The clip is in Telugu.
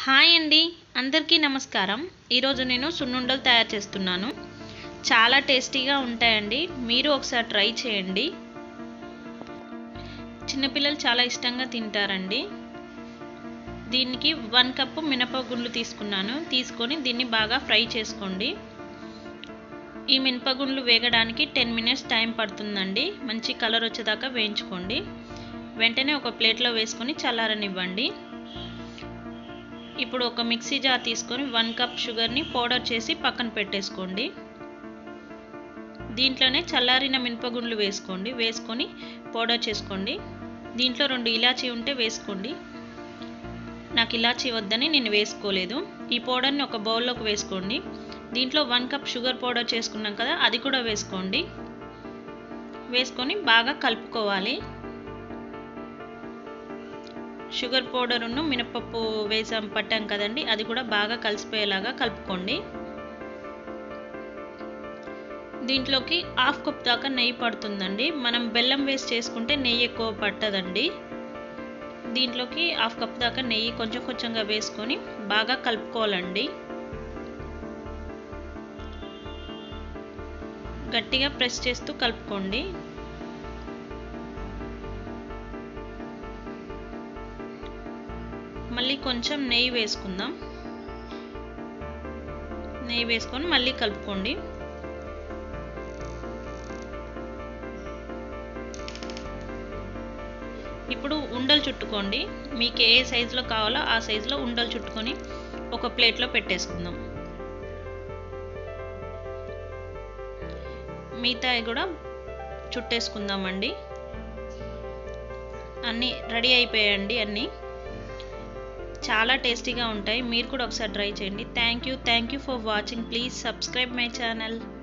హాయ్ అండి అందరికీ నమస్కారం ఈరోజు నేను సున్నుండలు తయారు చేస్తున్నాను చాలా టేస్టీగా ఉంటాయండి మీరు ఒకసారి ట్రై చేయండి చిన్నపిల్లలు చాలా ఇష్టంగా తింటారండి దీనికి వన్ కప్పు మినపగుండ్లు తీసుకున్నాను తీసుకొని దీన్ని బాగా ఫ్రై చేసుకోండి ఈ మినపగుండ్లు వేగడానికి టెన్ మినిట్స్ టైం పడుతుందండి మంచి కలర్ వచ్చేదాకా వేయించుకోండి వెంటనే ఒక ప్లేట్లో వేసుకొని చల్లారనివ్వండి ఇప్పుడు ఒక మిక్సీ జార్ తీసుకొని వన్ కప్ షుగర్ని పౌడర్ చేసి పక్కన పెట్టేసుకోండి దీంట్లోనే చల్లారిన మినపగుండ్లు వేసుకోండి వేసుకొని పౌడర్ చేసుకోండి దీంట్లో రెండు ఇలాచీ ఉంటే వేసుకోండి నాకు ఇలాచీ వద్దని నేను వేసుకోలేదు ఈ పౌడర్ని ఒక బౌల్లోకి వేసుకోండి దీంట్లో వన్ కప్ షుగర్ పౌడర్ చేసుకున్నాం కదా అది కూడా వేసుకోండి వేసుకొని బాగా కలుపుకోవాలి షుగర్ పౌడర్ను మినపప్పు వేసాం పట్టాం కదండి అది కూడా బాగా కలిసిపోయేలాగా కలుపుకోండి దీంట్లోకి హాఫ్ కప్ దాకా నెయ్యి పడుతుందండి మనం బెల్లం వేసి చేసుకుంటే నెయ్యి ఎక్కువ పట్టదండి దీంట్లోకి హాఫ్ కప్ దాకా నెయ్యి కొంచెం కొంచెంగా వేసుకొని బాగా కలుపుకోవాలండి గట్టిగా ప్రెస్ చేస్తూ కలుపుకోండి మళ్ళీ కొంచెం నెయ్యి వేసుకుందాం నెయ్యి వేసుకొని మళ్ళీ కలుపుకోండి ఇప్పుడు ఉండలు చుట్టుకోండి మీకు ఏ సైజులో కావాలో ఆ సైజులో ఉండలు చుట్టుకొని ఒక ప్లేట్లో పెట్టేసుకుందాం మిగతాయి కూడా చుట్టేసుకుందామండి అన్నీ రెడీ అయిపోయాయండి అన్నీ చాలా టేస్టీగా ఉంటాయి మీరు కూడా ఒకసారి ట్రై చేయండి thank you thank you for watching please subscribe my channel